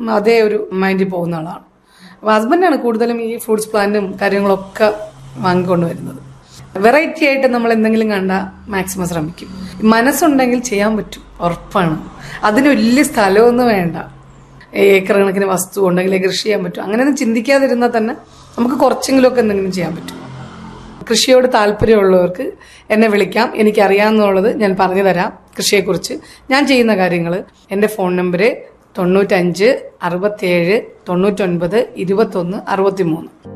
അതേ ഒരു മൈൻഡിൽ പോകുന്ന ആളാണ് അപ്പോൾ ഹസ്ബൻഡാണ് കൂടുതലും ഈ ഫ്രൂട്ട്സ് പ്ലാന്റും കാര്യങ്ങളൊക്കെ വാങ്ങിക്കൊണ്ട് വരുന്നത് വെറൈറ്റി ആയിട്ട് നമ്മൾ എന്തെങ്കിലും കണ്ട മാക്സിമം ശ്രമിക്കും മനസ്സുണ്ടെങ്കിൽ ചെയ്യാൻ പറ്റും ഉറപ്പാണ് അതിന് വലിയ സ്ഥലമൊന്നും വേണ്ട ഏക്കർ കണക്കിന് വസ്തു ഉണ്ടെങ്കിൽ കൃഷി ചെയ്യാൻ പറ്റും അങ്ങനെയൊന്നും ചിന്തിക്കാതിരുന്നാൽ തന്നെ നമുക്ക് കുറച്ചെങ്കിലുമൊക്കെ എന്തെങ്കിലും ചെയ്യാൻ പറ്റും കൃഷിയോട് താല്പര്യമുള്ളവർക്ക് എന്നെ വിളിക്കാം എനിക്കറിയാമെന്നുള്ളത് ഞാൻ പറഞ്ഞു തരാം കൃഷിയെക്കുറിച്ച് ഞാൻ ചെയ്യുന്ന കാര്യങ്ങൾ എൻ്റെ ഫോൺ നമ്പര് തൊണ്ണൂറ്റഞ്ച് അറുപത്തിയേഴ് തൊണ്ണൂറ്റൊൻപത് ഇരുപത്തൊന്ന് അറുപത്തി മൂന്ന്